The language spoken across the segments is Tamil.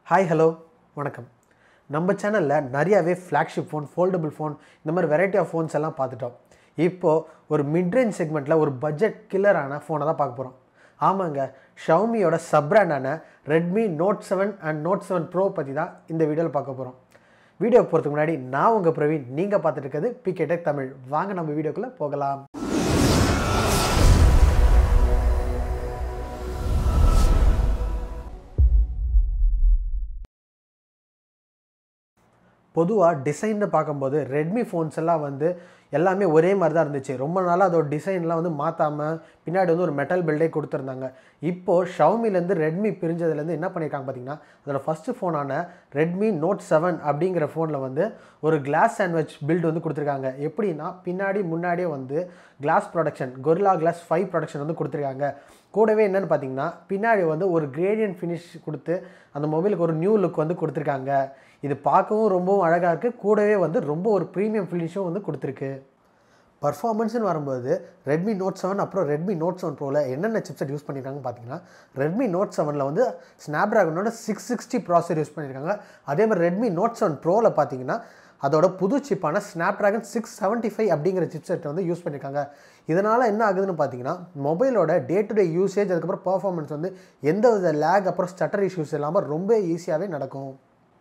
ஹாய் ஹலோ வணக்கம் நம்ம சேனலில் நிறையாவே ஃப்ளாக்ஷிப் ஃபோன் ஃபோல்டபுள் ஃபோன் இந்த மாதிரி வெரைட்டி ஆஃப் ஃபோன்ஸ் எல்லாம் பார்த்துட்டோம் இப்போது ஒரு மிட்ரேஞ்ச் செக்மெண்ட்டில் ஒரு பட்ஜெட் கில்லரான ஃபோனை தான் பார்க்க போகிறோம் ஆமாங்க ஷவுமியோட சப் பிராண்டான Redmi Note seven and Note seven Pro பற்றி தான் இந்த வீடியோவில் பார்க்க போகிறோம் வீடியோ போகிறதுக்கு முன்னாடி நான் உங்கள் பிரவீன் நீங்கள் பார்த்துட்டு இருக்கிறது பிகே டெக் தமிழ் வாங்க நம்ம வீடியோக்குள்ளே போகலாம் பொதுவாக டிசைன்னு பார்க்கும்போது ரெட்மி ஃபோன்ஸ் எல்லாம் வந்து எல்லாமே ஒரே மாதிரி தான் இருந்துச்சு ரொம்ப நாளாக அதோட டிசைன்லாம் வந்து மாற்றாமல் பின்னாடி வந்து ஒரு மெட்டல் பில்டே கொடுத்துருந்தாங்க இப்போது ஷவுமிலேருந்து ரெட்மி பிரிஞ்சதுலேருந்து என்ன பண்ணியிருக்காங்க பார்த்தீங்கன்னா அதோட ஃபஸ்ட்டு ஃபோனான ரெட்மி நோட் செவன் அப்படிங்கிற ஃபோனில் வந்து ஒரு கிளாஸ் சாண்ட்விச் பில்டு வந்து கொடுத்துருக்காங்க எப்படின்னா பின்னாடி முன்னாடியே வந்து glass production Gorilla glass five production வந்து கொடுத்துருக்காங்க கூடவே என்னென்னு பார்த்தீங்கன்னா பின்னாடி வந்து ஒரு கிரேடியன்ட் ஃபினிஷ் கொடுத்து அந்த மொபைலுக்கு ஒரு நியூ லுக் வந்து கொடுத்துருக்காங்க இது பார்க்கவும் ரொம்பவும் அழகாக இருக்குது கூடவே வந்து ரொம்ப ஒரு ப்ரீமியம் ஃபினிஷும் வந்து கொடுத்துருக்கு பர்ஃபார்மன்ஸ்னு வரும்போது ரெட்மி நோட் செவன் அப்புறம் ரெட்மி நோட் செவன் ப்ரோவில் என்னென்ன சிப்செட் யூஸ் பண்ணியிருக்காங்கன்னு பார்த்தீங்கன்னா ரெட்மி நோட் செவனில் வந்து ஸ்னாப்ட்ராகனோட சிக்ஸ் சிக்ஸ்டி ப்ராசர் யூஸ் பண்ணியிருக்காங்க அதே மாதிரி ரெட்மி நோட் செவன் ப்ரோவில் பார்த்தீங்கன்னா அதோட புது சிப்பான ஸ்னாப்ட்ராகன் சிக்ஸ் செவன்ட்டி ஃபைவ் அப்படிங்கிற சிப்செட்டை வந்து யூஸ் பண்ணியிருக்காங்க இதனால் என்ன ஆகுதுன்னு பார்த்தீங்கன்னா மொபைலோட டே டு டே யூசேஜ் அதுக்கப்புறம் பர்ஃபார்மன்ஸ் வந்து எந்த வித லேக் அப்புறம் ஸ்டட்டர் இஷ்யூஸ் இல்லாமல் ரொம்ப ஈஸியாகவே நடக்கும்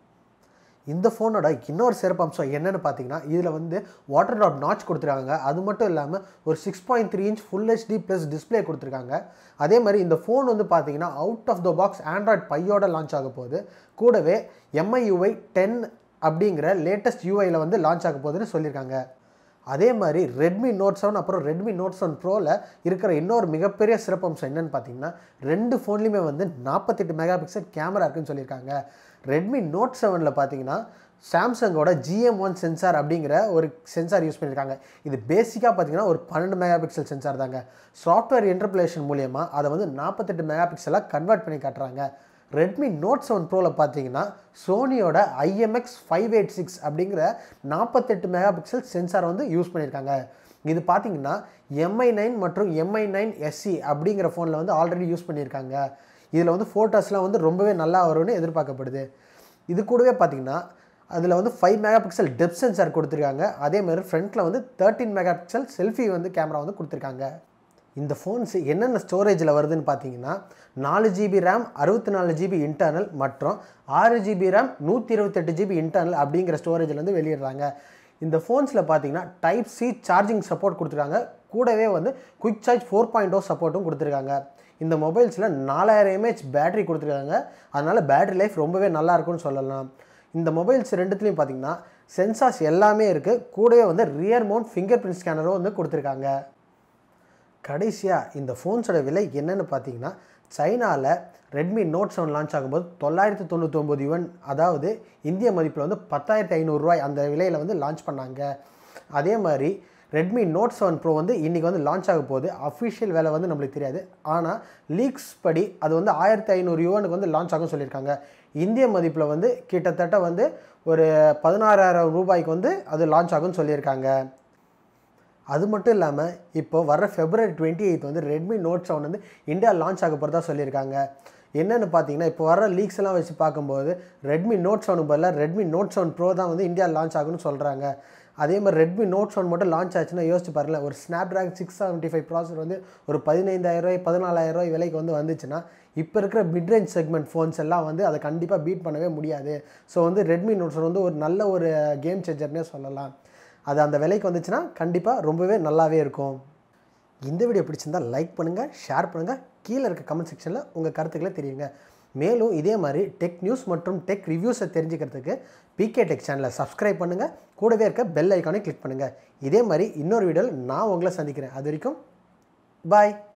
இந்த ஃபோனோட இன்னொரு சிறப்பம்சம் என்னென்னு பார்த்தீங்கன்னா இதில் வந்து வாட்டர் ட்ராப் நாச் கொடுத்துருக்காங்க அது மட்டும் இல்லாமல் ஒரு six point three inch full HD plus display கொடுத்துருக்காங்க அதே மாதிரி இந்த ஃபோன் வந்து பார்த்தீங்கன்னா out of the box Android பையோட லான்ச் ஆக போகுது கூடவே எம்ஐயூஐ டென் அப்படிங்கிற லேட்டஸ்ட் யூஐயில் வந்து லான்ச் ஆக போகுதுன்னு சொல்லியிருக்காங்க அதே மாதிரி ரெட்மி நோட் செவன் அப்புறம் ரெட்மி நோட் செவன் ப்ரோவில் இருக்கிற இன்னொரு மிகப்பெரிய சிறப்பம்சம் என்னென்னு பார்த்தீங்கன்னா ரெண்டு ஃபோன்லேயுமே வந்து நாற்பத்தெட்டு மெகா பிக்சல் கேமரா இருக்குன்னு சொல்லியிருக்காங்க ரெட்மி நோட் செவனில் பார்த்தீங்கன்னா சாம்சங்கோட ஜிஎம் ஒன் சென்சார் அப்படிங்கிற ஒரு சென்சார் யூஸ் பண்ணியிருக்காங்க இது பேசிக்காக பார்த்தீங்கன்னா ஒரு பன்னெண்டு மெகா பிக்சல் சென்சார் தாங்க சாஃப்ட்வேர் இன்டர்பிளேஷன் மூலியமாக அதை வந்து நாற்பத்தெட்டு மெகா பிக்சலாக கன்வெர்ட் பண்ணி காட்டுறாங்க ரெட்மி நோட் செவன் ப்ரோவில் பார்த்தீங்கன்னா சோனியோட ஐஎம்எக்ஸ் ஃபைவ் எயிட் சிக்ஸ் அப்படிங்கிற நாற்பத்தெட்டு மெகா பிக்சல் சென்சார் வந்து யூஸ் பண்ணியிருக்காங்க இது பார்த்தீங்கன்னா எம்ஐ நைன் மற்றும் எம்ஐ நைன் எஸ்சி அப்படிங்கிற ஃபோனில் வந்து ஆல்ரெடி யூஸ் பண்ணியிருக்காங்க இதில் வந்து ஃபோட்டோஸ்லாம் வந்து ரொம்பவே நல்லா வரும்னு எதிர்பார்க்கப்படுது இது கூடவே பார்த்தீங்கன்னா அதில் வந்து five megapixel depth sensor கொடுத்துருக்காங்க அதே மாதிரி ஃப்ரண்ட்டில் வந்து தேர்ட்டின் மெகா பிக்சல் செல்ஃபி வந்து கேமரா வந்து கொடுத்துருக்காங்க இந்த ஃபோன்ஸ் என்னென்ன ஸ்டோரேஜில் வருதுன்னு பார்த்தீங்கன்னா நாலு ஜிபி ரேம் அறுபத்தி நாலு ஜிபி இன்டர்னல் மற்றும் ஆறு ஜிபி ரேம் நூற்றி இருபத்தெட்டு ஜிபி இன்டர்னல் அப்படிங்கிற ஸ்டோரேஜில் வந்து வெளியிடுறாங்க இந்த ஃபோன்ஸில் பார்த்தீங்கன்னா டைப் சி சார்ஜிங் சப்போர்ட் கொடுத்துருக்காங்க கூடவே வந்து quick charge four point O சப்போர்ட்டும் கொடுத்துருக்காங்க இந்த மொபைல்ஸில் நாலாயிரம் எம்ஏஹெச் பேட்டரி கொடுத்துருக்காங்க அதனால் பேட்டரி லைஃப் ரொம்பவே நல்லா இருக்கும்னு சொல்லலாம் இந்த மொபைல்ஸ் ரெண்டுத்துலேயும் பார்த்தீங்கன்னா சென்சார்ஸ் எல்லாமே இருக்குது கூடவே வந்து ரியர் மவுண்ட் ஃபிங்கர் பிரிண்ட் ஸ்கேனரும் வந்து கொடுத்துருக்காங்க கடைசியாக இந்த ஃபோன்ஸோட விலை என்னென்னு பார்த்தீங்கன்னா சைனாவில் ரெட்மி நோட் செவன் லான்ச் ஆகும்போது தொள்ளாயிரத்து தொண்ணூத்தொம்பது யுவன் அதாவது இந்திய மதிப்பில் வந்து பத்தாயிரத்தி ஐநூறுரூவாய் அந்த விலையில் வந்து லான்ச் பண்ணாங்க அதே மாதிரி ரெட்மி நோட் செவன் ப்ரோ வந்து இன்றைக்கி வந்து லான்ச் ஆக போகுது அஃபிஷியல் விலை வந்து நம்மளுக்கு தெரியாது ஆனால் லீக்ஸ் படி அது வந்து ஆயிரத்தி ஐநூறு யுவனுக்கு வந்து லான்ச் ஆகும் சொல்லியிருக்காங்க இந்திய மதிப்பில் வந்து கிட்டத்தட்ட வந்து ஒரு பதினாறாயிரம் ரூபாய்க்கு வந்து அது லான்ச் ஆகும்னு சொல்லியிருக்காங்க அது மட்டும் இல்லாமல் இப்போ வர ஃபெப்ரவரி டுவெண்ட்டி எயித் வந்து ரெட்மி நோட் செவன் வந்து இந்தியா லான்ச் ஆக போகிறதா சொல்லியிருக்காங்க என்னென்னு பார்த்தீங்கன்னா இப்போ வர லீக்ஸ் எல்லாம் வச்சு பார்க்கும்போது ரெட்மி நோட் செவனுக்கு பதிலாக ரெட்மி நோட் செவன் ப்ரோ தான் வந்து இந்தியா லான்ச் ஆகும்னு சொல்கிறாங்க அதே மாதிரி ரெட்மி நோட் செவன் மட்டும் லான்ச் ஆச்சுன்னா யோசிச்சு பாருங்களேன் ஒரு Snapdragon six seventy five processor வந்து ஒரு பதினைந்தாயிரரூவாய் பதினாலாயிரரூவாய் விலைக்கு வந்து வந்துச்சுன்னா இப்போ இருக்கிற மிட்ரேஞ்ச் செக்மெண்ட் ஃபோன்ஸ் எல்லாம் வந்து அதை கண்டிப்பாக பீட் பண்ணவே முடியாது ஸோ வந்து ரெட்மி நோட் செவன் வந்து ஒரு நல்ல ஒரு கேம் சேஞ்சர்னே சொல்லலாம் அது அந்த விலைக்கு வந்துச்சுன்னா கண்டிப்பாக ரொம்பவே நல்லாவே இருக்கும் இந்த வீடியோ பிடிச்சிருந்தால் லைக் பண்ணுங்கள் ஷேர் பண்ணுங்கள் கீழே இருக்க கமெண்ட் செக்ஷனில் உங்கள் கருத்துக்களை தெரியுங்க மேலும் இதே மாதிரி டெக் நியூஸ் மற்றும் டெக் ரிவ்யூஸை தெரிஞ்சுக்கிறதுக்கு பிகே டெக் சேனலை சப்ஸ்கிரைப் பண்ணுங்கள் கூடவே இருக்க பெல் ஐக்கானை கிளிக் பண்ணுங்கள் இதே மாதிரி இன்னொரு வீடியோவில் நான் உங்களை சந்திக்கிறேன் அது வரைக்கும் பாய்